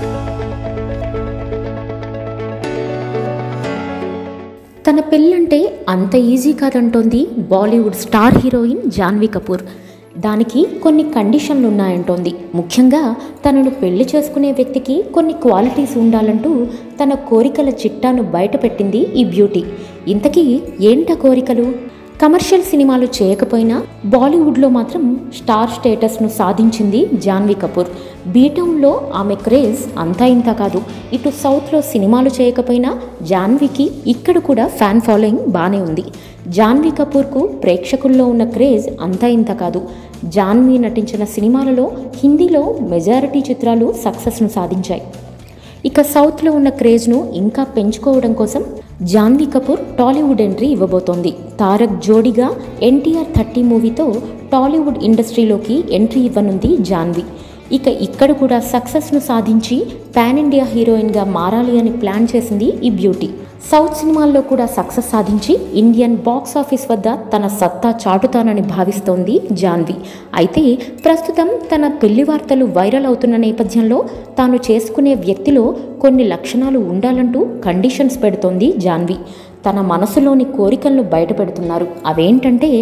తన పెళ్ళంటే అంత ఈజీ కాదంటోంది బాలీవుడ్ స్టార్ హీరోయిన్ జాన్వీ కపూర్ దానికి కొన్ని కండిషన్లు ఉన్నాయంటోంది ముఖ్యంగా తనను పెళ్లి చేసుకునే వ్యక్తికి కొన్ని క్వాలిటీస్ ఉండాలంటూ తన కోరికల చిట్టాను బయటపెట్టింది ఈ బ్యూటీ ఇంతకీ ఏంట కోరికలు కమర్షియల్ సినిమాలు చేయకపోయినా బాలీవుడ్లో మాత్రం స్టార్ స్టేటస్ను సాధించింది జాన్వీ కపూర్ బీటౌన్లో ఆమె క్రేజ్ అంతా ఇంత కాదు ఇటు సౌత్లో సినిమాలు చేయకపోయినా జాన్వీకి ఇక్కడ కూడా ఫ్యాన్ ఫాలోయింగ్ బాగానే ఉంది జాన్వీ కపూర్కు ప్రేక్షకుల్లో ఉన్న క్రేజ్ అంతా ఇంత కాదు జాన్వీ నటించిన సినిమాలలో హిందీలో మెజారిటీ చిత్రాలు సక్సెస్ను సాధించాయి ఇక సౌత్లో ఉన్న క్రేజ్ను ఇంకా పెంచుకోవడం కోసం జాన్వీ కపూర్ టాలీవుడ్ ఎంట్రీ ఇవ్వబోతోంది తారక్ జోడిగా ఎన్టీఆర్ థర్టీ మూవీతో టాలీవుడ్ ఇండస్ట్రీలోకి ఎంట్రీ ఇవ్వనుంది జాన్వీ ఇక ఇక్కడ కూడా సక్సెస్ను సాధించి పాన్ ఇండియా హీరోయిన్గా మారాలి అని ప్లాన్ చేసింది ఈ బ్యూటీ సౌత్ సినిమాల్లో కూడా సక్సెస్ సాధించి ఇండియన్ బాక్స్ ఆఫీస్ వద్ద తన సత్తా చాటుతానని భావిస్తోంది జాన్వీ అయితే ప్రస్తుతం తన పెళ్లి వార్తలు వైరల్ అవుతున్న నేపథ్యంలో తాను చేసుకునే వ్యక్తిలో కొన్ని లక్షణాలు ఉండాలంటూ కండిషన్స్ పెడుతోంది జాన్వీ తన మనసులోని కోరికలను బయటపెడుతున్నారు అవేంటంటే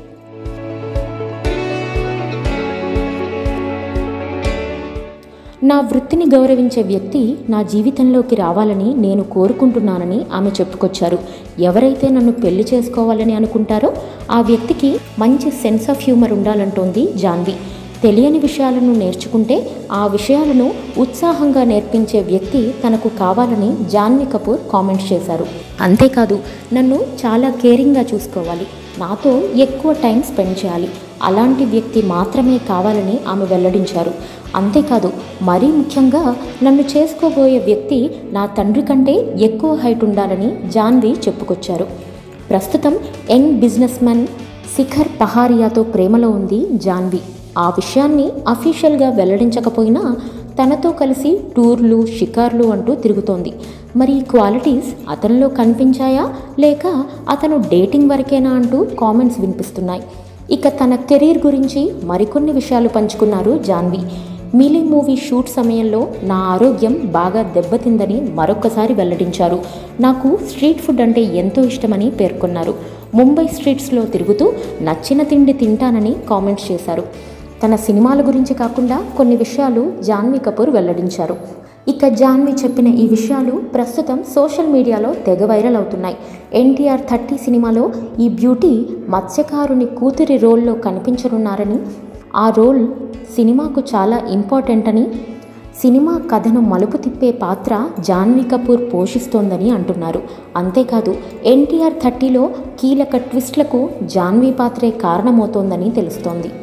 నా వృత్తిని గౌరవించే వ్యక్తి నా జీవితంలోకి రావాలని నేను కోరుకుంటున్నానని ఆమె చెప్పుకొచ్చారు ఎవరైతే నన్ను పెళ్లి చేసుకోవాలని అనుకుంటారో ఆ వ్యక్తికి మంచి సెన్స్ ఆఫ్ హ్యూమర్ ఉండాలంటోంది జాన్వి తెలియని విషయాలను నేర్చుకుంటే ఆ విషయాలను ఉత్సాహంగా నేర్పించే వ్యక్తి తనకు కావాలని జాన్వీ కపూర్ కామెంట్స్ చేశారు అంతేకాదు నన్ను చాలా కేరింగ్గా చూసుకోవాలి నాతో ఎక్కువ టైం స్పెండ్ చేయాలి అలాంటి వ్యక్తి మాత్రమే కావాలని ఆమె వెల్లడించారు అంతేకాదు మరీ ముఖ్యంగా నన్ను చేసుకోబోయే వ్యక్తి నా తండ్రి కంటే ఎక్కువ హైట్ ఉండాలని జాన్వి చెప్పుకొచ్చారు ప్రస్తుతం యంగ్ బిజినెస్ మ్యాన్ శిఖర్ పహారియాతో ప్రేమలో ఉంది జాన్వి ఆ విషయాన్ని అఫీషియల్గా వెల్లడించకపోయినా తనతో కలిసి టూర్లు షికార్లు అంటూ తిరుగుతోంది మరి ఈ క్వాలిటీస్ అతనిలో కనిపించాయా లేక అతను డేటింగ్ వరకేనా అంటూ కామెంట్స్ వినిపిస్తున్నాయి ఇక తన కెరీర్ గురించి మరికొన్ని విషయాలు పంచుకున్నారు జాన్వి మిలీ మూవీ షూట్ సమయంలో నా ఆరోగ్యం బాగా దెబ్బతిందని మరొకసారి వెల్లడించారు నాకు స్ట్రీట్ ఫుడ్ అంటే ఎంతో ఇష్టమని పేర్కొన్నారు ముంబై స్ట్రీట్స్లో తిరుగుతూ నచ్చిన తిండి తింటానని కామెంట్స్ చేశారు తన సినిమాల గురించి కాకుండా కొన్ని విషయాలు జాన్వీ కపూర్ వెల్లడించారు ఇక జాన్వీ చెప్పిన ఈ విషయాలు ప్రస్తుతం సోషల్ మీడియాలో తెగ వైరల్ అవుతున్నాయి ఎన్టీఆర్ థర్టీ సినిమాలో ఈ బ్యూటీ మత్స్యకారుని కూతురి రోల్లో కనిపించనున్నారని ఆ రోల్ సినిమాకు చాలా ఇంపార్టెంట్ అని సినిమా కథను మలుపు తిప్పే పాత్ర జాన్వీ కపూర్ పోషిస్తోందని అంటున్నారు అంతేకాదు ఎన్టీఆర్ థర్టీలో కీలక ట్విస్ట్లకు జాన్వీ పాత్రే కారణమవుతోందని తెలుస్తోంది